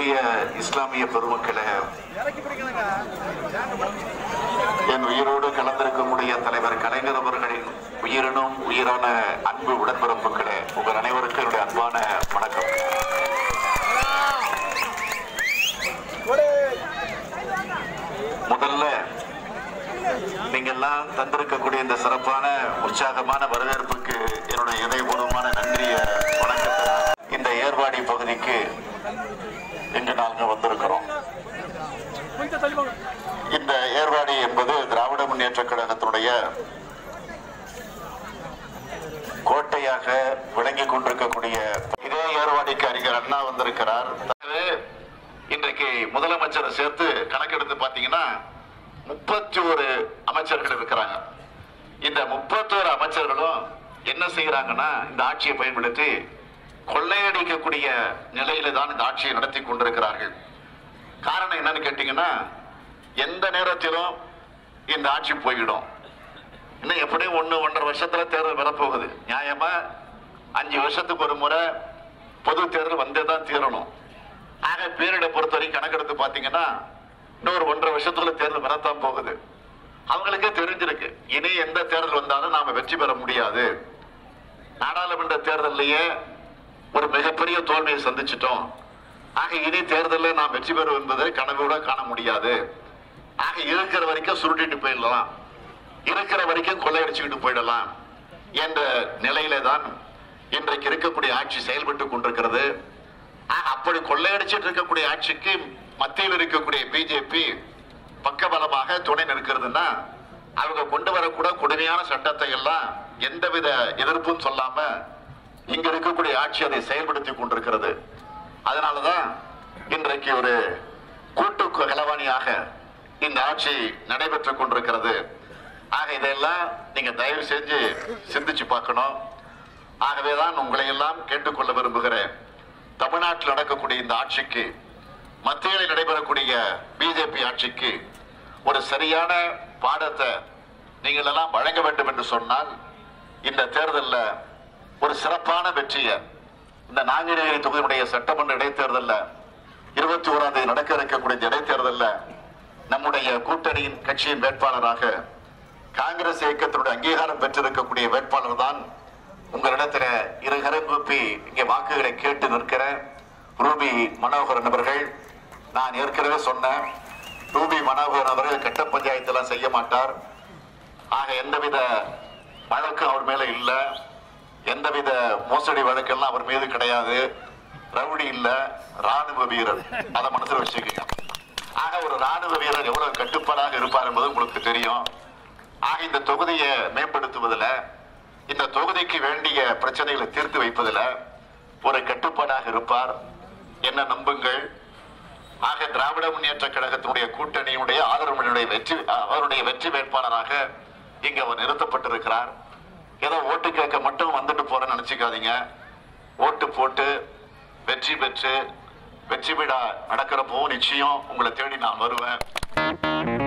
அன்புக்குரிய இஸ்லாமிய பெருமக்களே என் உயிரோடு கலந்திருக்கக்கூடிய தலைவர் கலைஞர் அவர்களின் உயிரினும் உயிரான அன்பு உடன்பிறப்புகளே உங்கள் அனைவருக்கும் என்னுடைய அன்பான வணக்கம் முதல்ல நீங்கெல்லாம் தந்திருக்கக்கூடிய இந்த சிறப்பான உற்சாகமான வரவேற்புக்கு என்னுடைய இதயபூர்வமான நன்றிய வணக்கத்தை இந்த ஏர்வாடி பகுதிக்கு இங்கு நாங்கள் வந்திருக்கிறோம் இந்த ஏர்வாடி என்பது திராவிட முன்னேற்ற கழகத்தினுடைய கோட்டையாக விளங்கிக் கொண்டிருக்கக்கூடிய இதே ஏர்வாடிக்கு அறிஞர் அண்ணா வந்திருக்கிறார் அது இன்றைக்கு முதலமைச்சரை சேர்த்து கணக்கெடுத்து பாத்தீங்கன்னா முப்பத்தி ஒரு அமைச்சர்கள் இருக்கிறாங்க இந்த முப்பத்தோரு அமைச்சர்களும் என்ன செய்யறாங்கன்னா இந்த ஆட்சியை பயன்படுத்தி கொள்ளையடிக்கக்கூடிய நிலையில தான் இந்த ஆட்சியை நடத்தி கொண்டிருக்கிறார்கள் காரணம் என்னன்னு கேட்டீங்கன்னா எந்த நேரத்திலும் இந்த ஆட்சி போய்விடும் இன்னும் எப்படியும் ஒன்று ஒன்றரை வருஷத்துல தேர்தல் வரப்போகுது நியாயமா அஞ்சு வருஷத்துக்கு ஒரு முறை பொது தேர்தல் வந்தே தான் தீரணும் ஆக பேரிட பொறுத்த வரைக்கும் கணக்கெடுத்து பார்த்தீங்கன்னா இன்னொரு ஒன்றரை வருஷத்துக்குள்ள தேர்தல் வரத்தான் போகுது அவங்களுக்கே தெரிஞ்சிருக்கு இனி எந்த தேர்தல் வந்தாலும் நாம வெற்றி பெற முடியாது நாடாளுமன்ற தேர்தலையே ஒரு மிகப்பெரிய தோல்வியை சந்திச்சிட்டோம் ஆக இனி தேர்தலில் நாம் வெற்றி பெறும் என்பதை கனவோட காண முடியாது ஆக இருக்கிற வரைக்கும் சுருட்டிட்டு போயிடலாம் இருக்கிற வரைக்கும் கொள்ளையடிச்சுக்கிட்டு போயிடலாம் என்ற நிலையில தான் இன்றைக்கு இருக்கக்கூடிய ஆட்சி செயல்பட்டு கொண்டிருக்கிறது ஆக அப்படி கொள்ளையடிச்சிட்டு இருக்கக்கூடிய ஆட்சிக்கு மத்தியில் இருக்கக்கூடிய பிஜேபி பக்கபலமாக துணை நிற்கிறதுன்னா அவங்க கொண்டு வரக்கூட கொடுமையான சட்டத்தை எல்லாம் எந்தவித எதிர்ப்பும் சொல்லாம இங்க இருக்கக்கூடிய ஆட்சி அதை செயல்படுத்தி கொண்டிருக்கிறது அதனாலதான் இன்றைக்கு ஒரு கூட்டு கலவாணியாக இந்த ஆட்சி நடைபெற்றுக் கொண்டிருக்கிறது ஆக இதெல்லாம் நீங்க தயவு செஞ்சு சிந்திச்சு பார்க்கணும் ஆகவேதான் உங்களை எல்லாம் கேட்டுக்கொள்ள விரும்புகிறேன் தமிழ்நாட்டில் நடக்கக்கூடிய இந்த ஆட்சிக்கு மத்தியில் நடைபெறக்கூடிய பிஜேபி ஆட்சிக்கு ஒரு சரியான பாடத்தை நீங்கள் எல்லாம் வழங்க வேண்டும் என்று சொன்னால் இந்த தேர்தலில் ஒரு சிறப்பான வெற்றியை இந்த நாங்குநேரி தொகுதியுடைய சட்டமன்ற இடைத்தேர்தலில் இருபத்தி ஓராம் தேதி நடக்க இருக்கக்கூடிய இந்த இடைத்தேர்தலில் நம்முடைய கூட்டணியின் கட்சியின் வேட்பாளராக காங்கிரஸ் இயக்கத்தினுடைய அங்கீகாரம் பெற்றிருக்கக்கூடிய வேட்பாளர் தான் உங்களிடத்துல இருகரம் கூப்பி இங்கே வாக்குகளை கேட்டு நிற்கிற ரூபி மனோகரன் அவர்கள் நான் ஏற்கனவே சொன்னேன் ரூபி மனோகரன் அவர்கள் கட்ட பஞ்சாயத்தெல்லாம் செய்ய மாட்டார் ஆக எந்தவித வழக்கும் அவர் மேல இல்ல எந்தவித மோசடி வழக்கெல்லாம் அவர் மீது கிடையாது ரவுடி இல்ல ராணுவ வீரர் அதை மனசுல வச்சுக்கோங்க ஆக ஒரு ராணுவ வீரர் எவ்வளவு கட்டுப்பாடாக இருப்பார் என்பது உங்களுக்கு தெரியும் ஆக இந்த தொகுதியை மேம்படுத்துவதில் இந்த தொகுதிக்கு வேண்டிய பிரச்சனைகளை தீர்த்து வைப்பதில் ஒரு கட்டுப்பாடாக இருப்பார் என்ன நம்புங்கள் ஆக திராவிட முன்னேற்ற கழகத்தினுடைய கூட்டணியுடைய ஆதரவுடைய வெற்றி அவருடைய வெற்றி வேட்பாளராக இங்க அவர் நிறுத்தப்பட்டிருக்கிறார் ஏதோ ஓட்டு கேட்க மட்டும் வந்துட்டு போறேன்னு நினைச்சுக்காதீங்க ஓட்டு போட்டு வெற்றி பெற்று வெற்றி விழா நடக்கிறப்போ நிச்சயம் உங்களை தேடி நான் வருவேன்